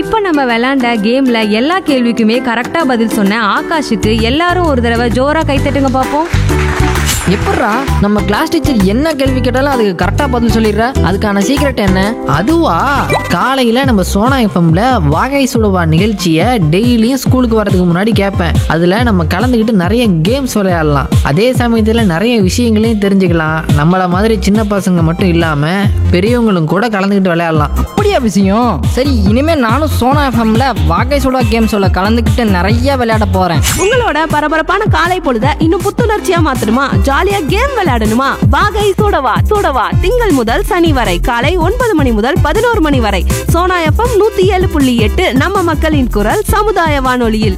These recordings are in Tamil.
இப்ப நம்ம விளையாண்ட கேம்ல எல்லா கேள்விக்குமே கரெக்டா பதில் சொன்ன ஆகாஷுக்கு எல்லாரும் ஒரு தடவை ஜோரா கைத்தட்டுங்க பாப்போம் எப்பட்றா நம்ம கிளாஸ் டீச்சர் என்ன கேள்வி கேட்டாலும் அதுக்கு கரெக்டா பதில் சொல்லிடுற அதுக்கான சீக்ரெட் என்ன அதுவா காலையில நம்ம சோனா எஃப்எம்ல வாகை சுடுவா நிகழ்ச்சியை டெய்லியும் ஸ்கூலுக்கு வரதுக்கு முன்னாடி கேட்பேன் அதுல நம்ம கலந்துக்கிட்டு நிறைய கேம்ஸ் விளையாடலாம் அதே சமயத்துல நிறைய விஷயங்களையும் தெரிஞ்சுக்கலாம் நம்மள மாதிரி சின்ன பசங்க மட்டும் இல்லாம பெரியவங்களும் கூட கலந்துக்கிட்டு விளையாடலாம் அப்படியா விஷயம் சரி இனிமே நானும் சோனா எஃப்எம்ல வாகை சுடா கேம்ஸோட கலந்துக்கிட்டு நிறைய விளையாட போறேன் உங்களோட பரபரப்பான காலை பொழுத இன்னும் புத்துணர்ச்சியா மாத்தணுமா ஜாலியா கேம் விளையாடணுமா வாகை சூடவா சூடவா திங்கள் முதல் சனி வரை காலை ஒன்பது மணி முதல் பதினோரு மணி வரை சோனா எஃப்எம் நூத்தி ஏழு புள்ளி எட்டு நம்ம மக்களின் குரல் சமுதாய வானொலியில்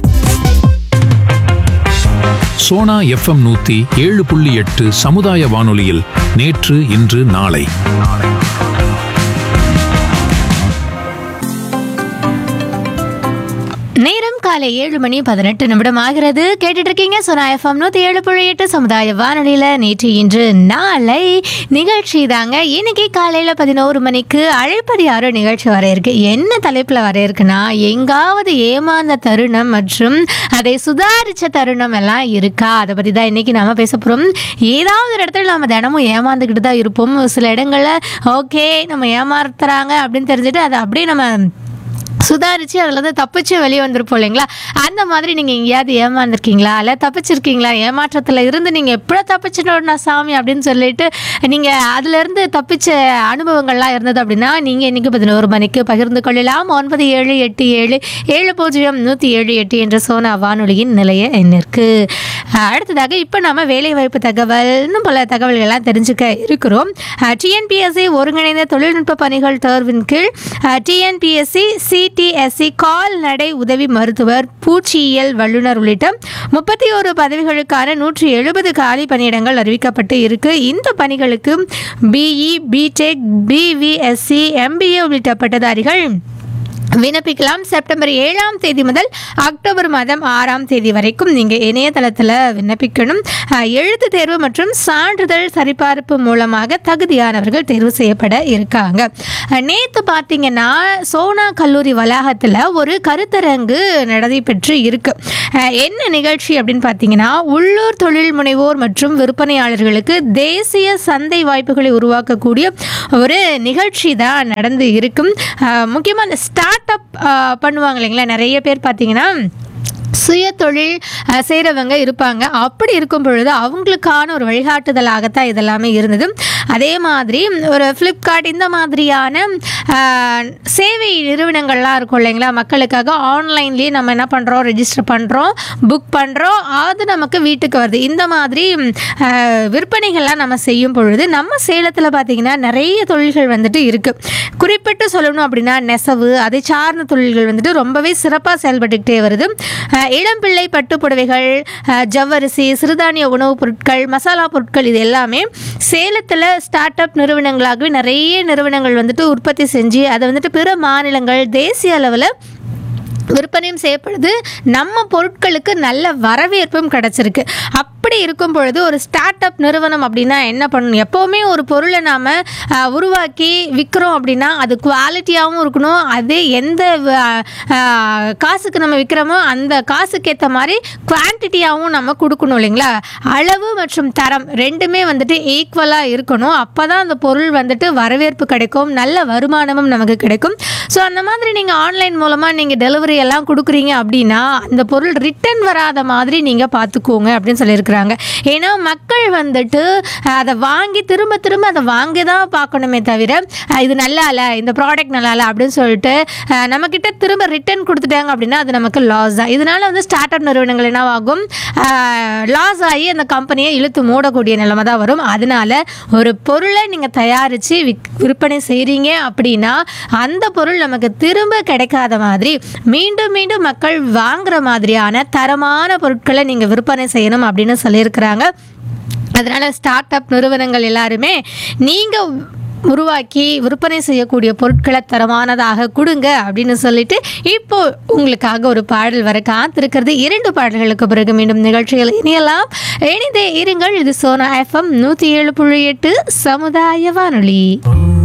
சோனா எஃப்எம் நூத்தி ஏழு புள்ளி எட்டு சமுதாய வானொலியில் நேற்று இன்று நாளை நேரம் காலை ஏழு மணி பதினெட்டு நிமிடம் ஆகிறது கேட்டுட்டு இருக்கீங்க சொன்னா எஃப்எம் நூத்தி ஏழு புள்ளி எட்டு சமுதாய வானொலியில நேற்று இன்று நாளை நிகழ்ச்சி தாங்க இன்னைக்கு காலையில பதினோரு மணிக்கு அழைப்படி யாரோ நிகழ்ச்சி வர இருக்கு என்ன தலைப்புல வர இருக்குன்னா எங்காவது ஏமாந்த தருணம் மற்றும் அதை சுதாரிச்ச தருணம் எல்லாம் இருக்கா அதை பத்தி தான் இன்னைக்கு நாம பேச போறோம் ஏதாவது ஒரு இடத்துல நம்ம தினமும் ஏமாந்துக்கிட்டு தான் இருப்போம் சில இடங்கள்ல ஓகே நம்ம ஏமாத்துறாங்க அப்படின்னு தெரிஞ்சுட்டு அதை அப்படியே நம்ம சுதாரிச்சு அதுல இருந்து தப்பிச்சு வெளியே வந்திருப்போம் இல்லைங்களா அந்த மாதிரி நீங்க எங்கேயாவது ஏமாந்துருக்கீங்களா இல்ல தப்பிச்சிருக்கீங்களா ஏமாற்றத்துல இருந்து நீங்க எப்படா தப்பிச்சிட்டோம்னா சாமி அப்படின்னு சொல்லிட்டு நீங்க அதுல இருந்து தப்பிச்ச அனுபவங்கள்லாம் இருந்தது அப்படின்னா நீங்க இன்னைக்கு பதினோரு மணிக்கு பகிர்ந்து கொள்ளலாம் ஒன்பது ஏழு எட்டு ஏழு ஏழு பூஜ்ஜியம் நூத்தி ஏழு எட்டு என்ற சோனா வானொலியின் நிலைய எண்ணிற்கு அடுத்ததாக இப்போ நாம வேலைவாய்ப்பு தகவல் இன்னும் பல தகவல்கள்லாம் தெரிஞ்சுக்க இருக்கிறோம் டிஎன்பிஎஸ்சி ஒருங்கிணைந்த தொழில்நுட்ப பணிகள் தேர்வின் கீழ் டிஎன்பிஎஸ்சி சிடிஎஸ்சி கால்நடை உதவி மருத்துவர் பூச்சியியல் வல்லுநர் உள்ளிட்ட முப்பத்தி ஒரு பதவிகளுக்கான நூற்றி எழுபது காலி பணியிடங்கள் அறிவிக்கப்பட்டு இருக்கு இந்த பணிகளுக்கு பிஇ பிடெக் பிவிஎஸ்சி எம்பிஏ உள்ளிட்ட பட்டதாரிகள் விண்ணப்பிக்கலாம் செப்டம்பர் ஏழாம் தேதி முதல் அக்டோபர் மாதம் ஆறாம் தேதி வரைக்கும் நீங்கள் இணையதளத்தில் விண்ணப்பிக்கணும் அஹ், எழுத்து தேர்வு மற்றும் சான்றிதழ் சரிபார்ப்பு மூலமாக தகுதியானவர்கள் தேர்வு செய்யப்பட இருக்காங்க நேற்று பார்த்தீங்கன்னா சோனா கல்லூரி வளாகத்தில் ஒரு கருத்தரங்கு நடைபெற்று இருக்கு அஹ், என்ன நிகழ்ச்சி அப்படின்னு பார்த்தீங்கன்னா உள்ளூர் தொழில் முனைவோர் மற்றும் விற்பனையாளர்களுக்கு தேசிய சந்தை வாய்ப்புகளை உருவாக்கக்கூடிய ஒரு நிகழ்ச்சி தான் நடந்து இருக்கும் முக்கியமாக இந்த ஸ்டார்ட் அப் பண்ணுவாங்க இல்லைங்களா நிறைய பேர் பார்த்தீங்கன்னா சுய தொழில் அஹ், செய்றவங்க இருப்பாங்க அப்படி இருக்கும் பொழுது அவங்களுக்கான ஒரு வழிகாட்டுதலாகத்தான் இதெல்லாமே இருந்தது அதே மாதிரி ஒரு ஃப்ளிப்கார்ட் இந்த மாதிரியான அஹ், சேவை நிறுவனங்கள்லாம் இருக்கும் இல்லைங்களா மக்களுக்காக ஆன்லைன்லேயே நம்ம என்ன பண்ணுறோம் ரெஜிஸ்டர் பண்ணுறோம் புக் பண்ணுறோம் அது நமக்கு வீட்டுக்கு வருது இந்த மாதிரி அஹ், விற்பனைகள்லாம் நம்ம செய்யும் பொழுது நம்ம சேலத்தில் பார்த்தீங்கன்னா நிறைய தொழில்கள் வந்துட்டு இருக்குது குறிப்பிட்டு சொல்லணும் அப்படின்னா நெசவு அதை சார்ந்த தொழில்கள் வந்துட்டு ரொம்பவே சிறப்பாக செயல்பட்டுக்கிட்டே வருது அஹ், இளம்பிள்ளை பட்டு புடவைகள் அஹ், ஜவ்வரிசி சிறுதானிய உணவுப் பொருட்கள் மசாலா பொருட்கள் இது எல்லாமே சேலத்தில் ஸ்டார்ட் அப் நிறுவனங்களாகவே நிறைய நிறுவனங்கள் வந்துட்டு உற்பத்தி செஞ்சு அதை வந்துட்டு பிற மாநிலங்கள் தேசிய அளவில் விற்பனையும் செய்யப்படுது நம்ம பொருட்களுக்கு நல்ல வரவேற்பும் கிடைச்சிருக்கு அப்படி இருக்கும் பொழுது ஒரு ஸ்டார்ட் அப் நிறுவனம் அப்படின்னா என்ன பண்ணணும் எப்போவுமே ஒரு பொருளை நாம் உருவாக்கி விற்கிறோம் அப்படின்னா அது குவாலிட்டியாகவும் இருக்கணும் அது எந்த அஹ், அஹ், காசுக்கு நம்ம விற்கிறோமோ அந்த காசுக்கு ஏற்ற மாதிரி குவான்டிட்டியாகவும் நம்ம கொடுக்கணும் இல்லைங்களா அளவு மற்றும் தரம் ரெண்டுமே வந்துட்டு ஈக்குவலாக இருக்கணும் அப்போ தான் அந்த பொருள் வந்துட்டு வரவேற்பு கிடைக்கும் நல்ல வருமானமும் நமக்கு கிடைக்கும் ஸோ அந்த மாதிரி நீங்கள் ஆன்லைன் மூலமாக நீங்கள் டெலிவரி எல்லாம் கொடுக்குறீங்க அப்படின்னா அந்த பொருள் ரிட்டர்ன் வராத மாதிரி நீங்கள் பார்த்துக்கோங்க அப்படின்னு சொல்லியிருக்கிறாங்க ஏன்னா மக்கள் வந்துட்டு அஹ், அதை வாங்கி திரும்ப திரும்ப அதை வாங்கி தான் பார்க்கணுமே தவிர அஹ், இது நல்லா இல்லை இந்த ப்ராடக்ட் நல்லா இல்லை அப்படின்னு சொல்லிட்டு அஹ், நம்மக்கிட்ட திரும்ப ரிட்டர்ன் கொடுத்துட்டாங்க அப்படின்னா அது நமக்கு லாஸ் தான் இதனால வந்து ஸ்டார்ட் அப் நிறுவனங்கள் என்னவாகும் லாஸ் ஆகி அந்த கம்பெனியை இழுத்து மூடக்கூடிய நிலைமை தான் வரும் அதனால ஒரு பொருளை நீங்கள் தயாரித்து விக் விற்பனை செய்கிறீங்க அப்படின்னா அந்த பொருள் நமக்கு திரும்ப கிடைக்காத மாதிரி மீண்டும் மீண்டும் மக்கள் வாங்குற மாதிரியான தரமான பொருட்களை நீங்கள் விற்பனை செய்யணும் அப்படின்னு சொல்லியிருக்கிறாங்க அதனால ஸ்டார்ட் அப் நிறுவனங்கள் எல்லாருமே நீங்கள் உருவாக்கி விற்பனை செய்யக்கூடிய பொருட்களை தரமானதாக கொடுங்க அப்படின்னு சொல்லிட்டு இப்போ உங்களுக்காக ஒரு பாடல் வர காத்திருக்கிறது இரண்டு பாடல்களுக்கு பிறகு மீண்டும் நிகழ்ச்சிகள் இணையலாம் இணைந்தே இருங்கள் இது சோனா எஃப்எம் நூற்றி ஏழு புள்ளி எட்டு சமுதாய வானொலி